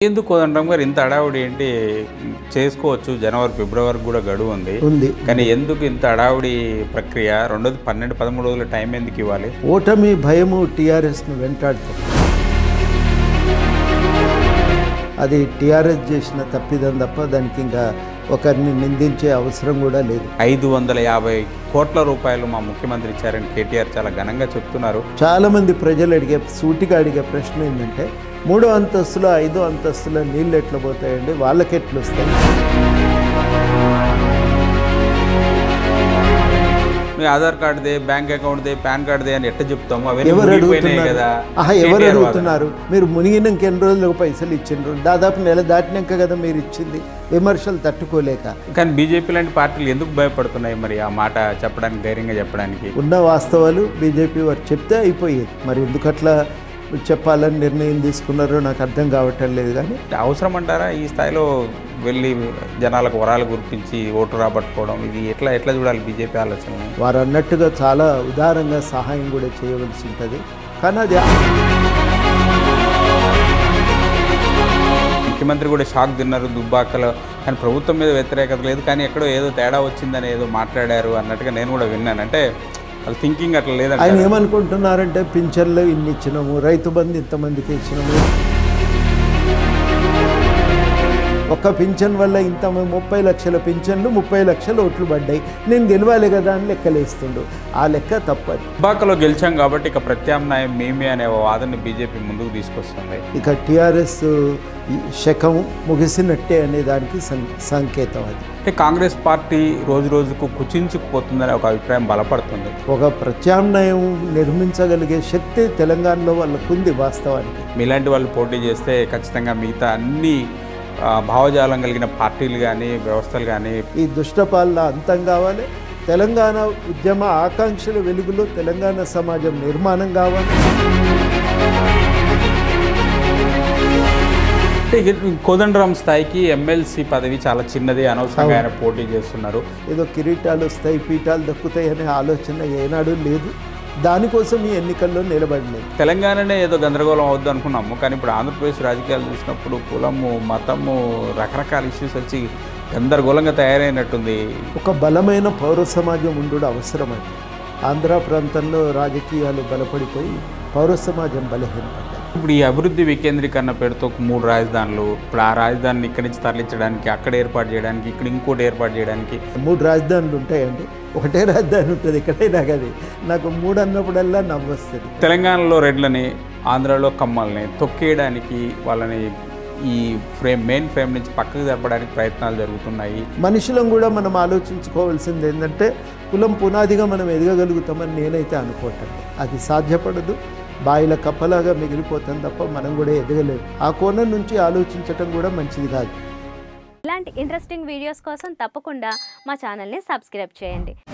ఎందుకు కోదండం గారు ఇంత హడావుడి ఏంటి చేసుకోవచ్చు జనవరి ఫిబ్రవరి కూడా గడువు ఉంది ఉంది కానీ ఎందుకు ఇంత హడావుడి ప్రక్రియ రెండోది పన్నెండు పదమూడు రోజుల టైం ఎందుకు ఇవ్వాలి ఓటమి భయము టీఆర్ఎస్ను వెంటాడుతుంది అది టీఆర్ఎస్ చేసిన తప్పిదం తప్ప దానికి ఇంకా ఒకరిని నిందించే అవసరం కూడా లేదు ఐదు వందల యాభై కోట్ల రూపాయలు మా ముఖ్యమంత్రి ఇచ్చారని కేటీఆర్ చాలా ఘనంగా చెప్తున్నారు చాలామంది ప్రజలు అడిగే సూటిగా అడిగే ప్రశ్న ఏంటంటే మూడో అంతస్తులో ఐదో అంతస్తులో నీళ్ళు ఎట్లా పోతాయండి వాళ్ళకి ఎట్లా వస్తాయి మీ ఆధార్ కార్డుదే బ్యాంక్ అకౌంట్దే పాన్ కార్డుదే అని ఎట్ట చెప్తాము అవన్నీ ఎవరు మునిగిపోయినాయి అడుగుతున్నారు కదా ఆహా ఎవరు కేటీఆర్ వాదన. అడుగుతున్నారు మీరు మునిగినాక ఎన్ని రోజులకు పైసలు ఇచ్చిండ్రు దాదాపు నెల దాటినాక కదా మీరు ఇచ్చింది విమర్శలు తట్టుకోలేక కానీ బీజేపీ లాంటి పార్టీలు ఎందుకు భయపడుతున్నాయి మరి ఆ మాట చెప్పడానికి ధైర్యంగా చెప్పడానికి ఉన్న వాస్తవాలు బీజేపీ వారు చెప్తే అయిపోయేది మరి ఎందుకు అట్లా చెప్పాలని నిర్ణయం తీసుకున్నారో నాకు అర్థం కావటం లేదు కానీ అవసరం అంటారా ఈ స్థాయిలో వెళ్ళి జనాలకు వరాలు గుర్తించి ఓటు రాబట్టుకోవడం ఇది ఎట్లా ఎట్లా చూడాలి బీజేపీ ఆలోచన వారు అన్నట్టుగా చాలా ఉదారంగా సహాయం కూడా చేయవలసి ఉంటుంది కానీ అది ముఖ్యమంత్రి కూడా షాక్ తిన్నారు దుబ్బాకలో కానీ ప్రభుత్వం మీద వ్యతిరేకత లేదు కానీ ఎక్కడో ఏదో తేడా వచ్చిందని ఏదో మాట్లాడారు అన్నట్టుగా నేను కూడా విన్నాను అంటే వాళ్ళ థింకింగ్ అట్లా లేదంటే ఆయన ఏమనుకుంటున్నారంటే పింఛన్లు ఇన్ని ఇచ్చినాము రైతు బంధు ఇంతమందికి ఇచ్చినాము ఒక్క పింఛన్ వల్ల ఇంత ముప్పై లక్షల పింఛన్లు ముప్పై లక్షల ఓట్లు పడ్డాయి నేను గెలవాలి కదా అని లెక్కలేస్తుండు ఆ లెక్క తప్పదు దుబ్బాకలో గెలిచాం కాబట్టి ఇక ప్రత్యామ్నాయం మేమే అనే వాదన బీజేపీ ముందుకు తీసుకొస్తుంది ఇక టీఆర్ఎస్ శకం ముగిసినట్టే అనే దానికి సం- సంకేతం అది అంటే కాంగ్రెస్ పార్టీ రోజు రోజుకు కుచించుకుపోతుందనే ఒక అభిప్రాయం బలపడుతుంది ఒక ప్రత్యామ్నాయం నిర్మించగలిగే శక్తి తెలంగాణలో వాళ్ళకుంది వాస్తవానికి మీలాంటి వాళ్ళు పోటీ చేస్తే ఖచ్చితంగా మిగతా అన్ని ఆ, భావజాలం కలిగిన పార్టీలు కానీ వ్యవస్థలు కానీ ఈ దుష్టపాలన అంతం కావాలి తెలంగాణ ఉద్యమ ఆకాంక్షల వెలుగులో తెలంగాణ సమాజం నిర్మాణం కావాలి అంటే ఇది కోదండరాం స్థాయికి ఎమ్మెల్సీ పదవి చాలా చిన్నది అనవసరంగా ఆయన పోటీ చేస్తున్నారు ఏదో కిరీటాలు వస్తాయి పీఠాలు దక్కుతాయి అనే ఆలోచన ఏనాడు లేదు దానికోసం ఈ ఎన్నికల్లో నిలబడినాయి తెలంగాణనే ఏదో గందరగోళం అవుద్ది అనుకున్నాము కానీ ఇప్పుడు ఆంధ్రప్రదేశ్ రాజకీయాలు చూసినప్పుడు కులము మతము రకరకాల ఇష్యూస్ వచ్చి గందరగోళంగా తయారైనట్టుంది ఒక బలమైన పౌర సమాజం ఉండు అవసరమండి ఆంధ్ర ప్రాంతంలో రాజకీయాలు బలపడిపోయి పౌర సమాజం బలహీనపడ్డాయి ఇప్పుడు ఈ అభివృద్ధి వికేంద్రీకరణ పేరుతో ఒక మూడు రాజధానులు ఇప్పుడు ఆ రాజధానిని ఇక్కడి నుంచి తరలించడానికి అక్కడ ఏర్పాటు చేయడానికి ఇక్కడ ఇంకోటి ఏర్పాటు చేయడానికి మూడు రాజధానులు ఉంటాయండి ఒకటే రాజధాని ఉంటుంది ఎక్కడైనా కానీ నాకు మూడు అన్నప్పుడల్లా నవ్వొస్తుంది తెలంగాణలో రెడ్లని ఆంధ్రాలో కమ్మల్ని తొక్కేయడానికి వాళ్ళని ఈ ఫ్రేమ్ మెయిన్ ఫ్రేమ్ నుంచి పక్కకు జరపడానికి ప్రయత్నాలు జరుగుతున్నాయి మనుషులం కూడా మనం ఆలోచించుకోవాల్సింది ఏంటంటే కులం పునాదిగా మనం ఎదగగలుగుతామని నేనైతే అనుకోవటం అది సాధ్యపడదు బాయిల కప్పలాగా మిగిలిపోతాం తప్ప మనం కూడా ఎదగలేము ఆ కోణం నుంచి ఆలోచించటం కూడా మంచిది కాదు ఇలాంటి ఇంట్రెస్టింగ్ వీడియోస్ కోసం తప్పకుండా మా ఛానల్ని సబ్స్క్రైబ్ చేయండి